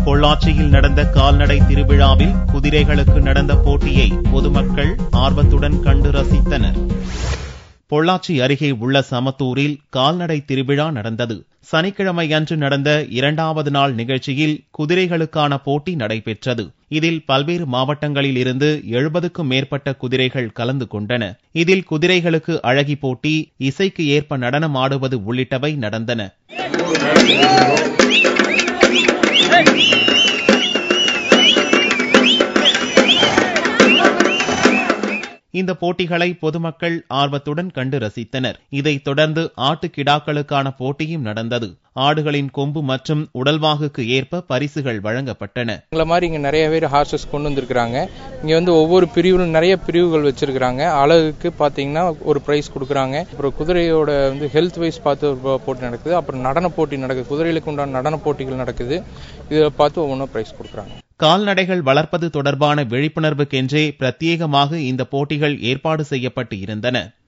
பொள்ளாச்சியில் நடந்த கால்நடை திருவிழாவில் குதிரைகளுக்கு நடந்த போட்டியை பொதுமக்கள் ஆர்வத்துடன் கண்டு ரசித்தனர் பொள்ளாச்சி அருகே உள்ள சமத்தூரில் கால்நடை திருவிழா நடந்தது சனிக்கிழமை அன்று நடந்த இரண்டாவது நாள் நிகழ்ச்சியில் குதிரைகளுக்கான போட்டி நடைபெற்றது இதில் பல்வேறு மாவட்டங்களில் இருந்து எழுபதுக்கும் மேற்பட்ட குதிரைகள் கலந்து கொண்டன இதில் குதிரைகளுக்கு அழகி போட்டி இசைக்கு ஏற்ப நடனம் ஆடுவது உள்ளிட்டவை நடந்தன இந்த போட்டிகளை பொதுமக்கள் ஆர்வத்துடன் கண்டு ரசித்தனர் இதைத் தொடர்ந்து ஆட்டுக்கிடாக்களுக்கான போட்டியும் நடந்தது ஆடுகளின் கொம்பு மற்றும் உடல்வாகுக்கு ஏற்ப பரிசுகள் வழங்கப்பட்டன எங்களை மாதிரி இங்க நிறைய பேர் ஹார்சஸ் கொண்டு வந்திருக்கிறாங்க இங்க வந்து ஒவ்வொரு பிரிவிலும் நிறைய பிரிவுகள் வச்சிருக்கிறாங்க அழகுக்கு பாத்தீங்கன்னா ஒரு பிரைஸ் கொடுக்குறாங்க அப்புறம் குதிரையோட வந்து ஹெல்த் வைஸ் பார்த்து ஒரு போட்டி நடக்குது அப்புறம் நடன போட்டி நடக்குது குதிரைகளுக்கு உண்டான நடன போட்டிகள் நடக்குது இதை பார்த்து ஒவ்வொன்றும் பிரைஸ் கொடுக்குறாங்க கால்நடைகள் வளர்ப்பது தொடர்பான விழிப்புணர்வுக்கென்றே பிரத்யேகமாக இந்த போட்டிகள் ஏற்பாடு செய்யப்பட்டு இருந்தன